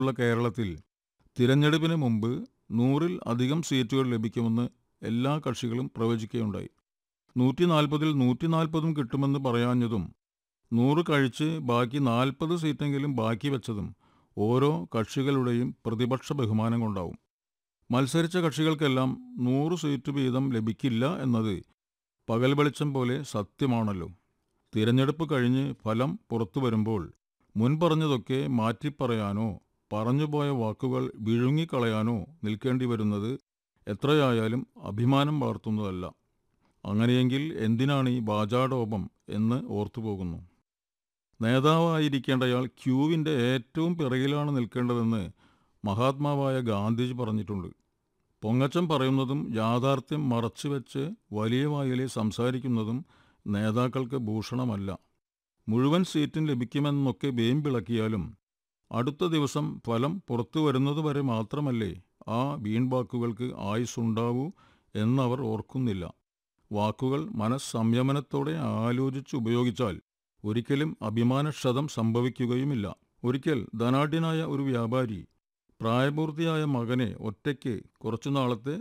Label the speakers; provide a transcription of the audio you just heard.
Speaker 1: ഉള്ള കേരളത്തിൽ തിരഞ്ഞെടുപ്പിന് മുമ്പ് നൂറിൽ അധികം സീറ്റുകൾ ലഭിക്കുമെന്ന് എല്ലാ കക്ഷികളും പ്രവചിക്കുകയുണ്ടായി നൂറ്റി നാൽപ്പതിൽ നൂറ്റി നാൽപ്പതും കിട്ടുമെന്ന് പറയാഞ്ഞതും നൂറ് കഴിച്ച് ബാക്കി നാൽപ്പത് സീറ്റെങ്കിലും ബാക്കി വെച്ചതും ഓരോ കക്ഷികളുടെയും പ്രതിപക്ഷ ബഹുമാനം കൊണ്ടാവും മത്സരിച്ച കക്ഷികൾക്കെല്ലാം നൂറ് സീറ്റ് വീതം ലഭിക്കില്ല എന്നത് പകൽ വെളിച്ചം പോലെ സത്യമാണല്ലോ തിരഞ്ഞെടുപ്പ് കഴിഞ്ഞ് ഫലം പുറത്തു വരുമ്പോൾ മുൻ പറഞ്ഞതൊക്കെ മാറ്റിപ്പറയാനോ പറഞ്ഞുപോയ വാക്കുകൾ വിഴുങ്ങിക്കളയാനോ നിൽക്കേണ്ടി വരുന്നത് എത്രയായാലും അഭിമാനം വളർത്തുന്നതല്ല അങ്ങനെയെങ്കിൽ എന്തിനാണ് ഈ വാചാടോപം എന്ന് ഓർത്തുപോകുന്നു നേതാവായിരിക്കേണ്ടയാൾ ക്യൂവിൻ്റെ ഏറ്റവും പിറകിലാണ് നിൽക്കേണ്ടതെന്ന് മഹാത്മാവായ ഗാന്ധിജി പറഞ്ഞിട്ടുണ്ട് പൊങ്ങച്ചം പറയുന്നതും യാഥാർത്ഥ്യം മറച്ചുവെച്ച് വലിയ വായിലെ സംസാരിക്കുന്നതും നേതാക്കൾക്ക് ഭൂഷണമല്ല മുഴുവൻ സീറ്റും ലഭിക്കുമെന്നൊക്കെ വേമ്പിളക്കിയാലും അടുത്ത ദിവസം ഫലം പുറത്തു വരുന്നതുവരെ മാത്രമല്ലേ ആ വീൺവാക്കുകൾക്ക് ആയുസ്സുണ്ടാവൂ എന്നവർ ഓർക്കുന്നില്ല വാക്കുകൾ മനസ്സംയമനത്തോടെ ആലോചിച്ച് ഉപയോഗിച്ചാൽ ഒരിക്കലും അഭിമാനക്ഷതം സംഭവിക്കുകയുമില്ല ഒരിക്കൽ ധനാഢ്യനായ ഒരു വ്യാപാരി പ്രായപൂർത്തിയായ മകനെ ഒറ്റയ്ക്ക് കുറച്ചുനാളത്തെ